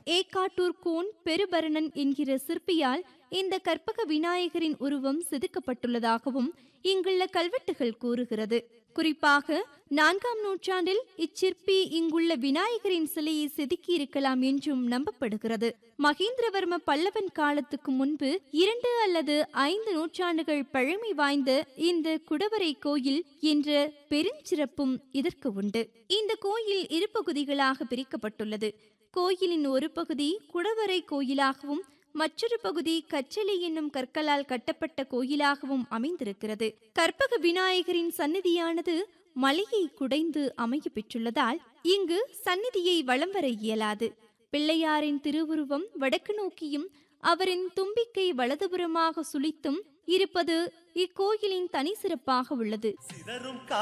Egattur cone பெருபரணன் என்கிற சிற்பியால் இந்த கற்பக விநாயகரின் உருவம் செதுக்கப்பட்டுள்ளதாகவும் இங்குள்ள கல்வெட்டுகள் கூறுகிறது குறிப்பாக நான்காம் நூற்றாண்டில் இச்சிற்பி இங்குள்ள விநாயகரின் சிலையை செதுக்கியிருக்கலாம் என்றும் நம்பப்படுகிறது மகேந்திரவர்ம பல்லவன் காலத்துக்கு முன்பு இரண்டு அல்லது ஐந்து நூற்றாண்டுகள் பழமை வாய்ந்த இந்த குடவரை கோயில் என்ற பெருஞ்சிறப்பும் இதற்கு உண்டு இந்த கோயில் இரு பகுதிகளாக பிரிக்கப்பட்டுள்ளது கோயிலின் ஒரு பகுதி குடவரை கோயிலாகவும் மற்றொரு பகுதி கச்சலை என்னும் கற்களால் கட்டப்பட்ட கோயிலாகவும் அமைந்திருக்கிறது கற்பக விநாயகரின் சந்நிதியானது மலையை குடைந்து அமைய பெற்றுள்ளதால் இங்கு சந்நிதியை வலம் வர இயலாது பிள்ளையாரின் திருவுருவம் வடக்கு நோக்கியும் அவரின் தும்பிக்கை வலதுபுறமாக சுளித்தும் இருப்பது இக்கோயிலின் தனி சிறப்பாக உள்ளது சிதறும் கா